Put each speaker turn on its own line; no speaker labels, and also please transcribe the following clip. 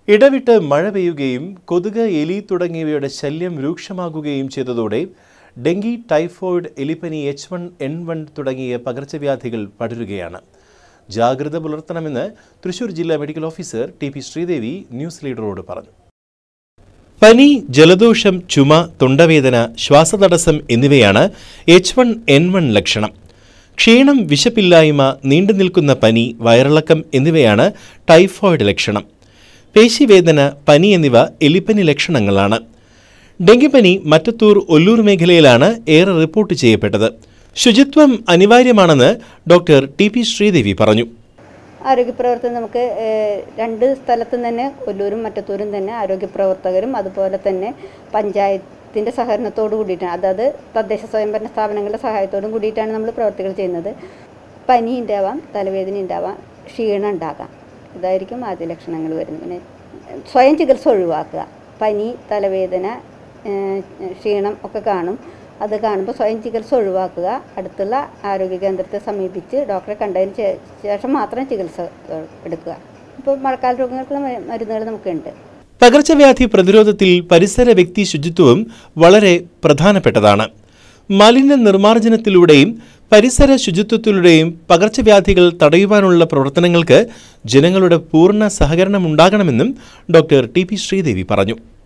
ഇടവിട്ട് മഴ പെയ്യുകയും കൊതുക് എലി തുടങ്ങിയവയുടെ ശല്യം രൂക്ഷമാകുകയും ചെയ്തതോടെ ഡെങ്കി ടൈഫോയിഡ് എലിപ്പനി എച്ച് വൺ എൻ വൺ തുടങ്ങിയ പകർച്ചവ്യാധികൾ പടരുകയാണ് ജാഗ്രത പുലർത്തണമെന്ന് തൃശൂർ ജില്ലാ medical officer T P Sreedevi news ലീഡറോട് പറഞ്ഞു പനി ജലദോഷം ചുമ തൊണ്ടവേദന ശ്വാസതടസ്സം എന്നിവയാണ് എച്ച് വൺ എൻ വൺ ലക്ഷണം ക്ഷീണം വിശപ്പില്ലായ്മ നീണ്ടുനിൽക്കുന്ന പനി വയറിളക്കം എന്നിവയാണ് ടൈഫോയിഡ് ലക്ഷണം പേശിവേദന പനി എന്നിവ എലിപ്പനി ലക്ഷണങ്ങളാണ് ഡെങ്കിപ്പനി മറ്റത്തൂർ ഒല്ലൂർ മേഖലയിലാണ് ഏറെ റിപ്പോർട്ട് ചെയ്യപ്പെട്ടത് ശുചിത്വം അനിവാര്യമാണെന്ന് ഡോക്ടർ ടി പി ശ്രീദേവി പറഞ്ഞു
ആരോഗ്യപ്രവർത്തനം നമുക്ക് ഏഹ്, രണ്ട് സ്ഥലത്തും തന്നെ കൊല്ലൂരും മറ്റത്തൂരും തന്നെ ആരോഗ്യപ്രവർത്തകരും അതുപോലെ തന്നെ പഞ്ചായത്തിൻ്റെ സഹകരണത്തോട് കൂടിയിട്ടാണ് അതായത് തദ്ദേശ സ്വയംഭരണ സ്ഥാപനങ്ങളുടെ സഹായത്തോടും കൂടിയിട്ടാണ് നമ്മൾ പ്രവർത്തികൾ ചെയ്യുന്നത് പനി ഉണ്ടാവാം തലവേദന ഉണ്ടാവാം ക്ഷീണം ഉണ്ടാകാം ഇതായിരിക്കും ആദ്യ ലക്ഷണങ്ങൾ വരുന്നത് പിന്നെ സ്വയം ചികിത്സ ഒഴിവാക്കുക പനി തലവേദന ഏഹ്, ക്ഷീണം ഒക്കെ കാണും അത് കാണുമ്പോൾ സ്വയം ചികിത്സ ഒഴിവാക്കുക അടുത്തുള്ള ആരോഗ്യ കേന്ദ്രത്തെ സമീപിച്ച് ഡോക്ടറെ കണ്ടതിന് ശേ- ശേഷം മാത്രം ചികിത്സ ഏഹ്, എടുക്കുക ഇപ്പോൾ മഴക്കാല രോഗങ്ങൾക്കുള്ള മ- മരുന്നുകൾ നമുക്കുണ്ട്
പകർച്ചവ്യാധി പ്രതിരോധത്തിൽ പരിസര വ്യക്തി ശുചിത്വവും വളരെ പ്രധാനപ്പെട്ടതാണ് മാലിന്യ നിർമ്മാർജ്ജനത്തിലൂടെയും പരിസര ശുചിത്വത്തിലൂടെയും പകർച്ചവ്യാധികൾ തടയുവാനുള്ള പ്രവർത്തനങ്ങൾക്ക് ജനങ്ങളുടെ പൂർണ്ണ സഹകരണമുണ്ടാകണമെന്നും ഡോക്ടർ ടി പി ശ്രീദേവി പറഞ്ഞു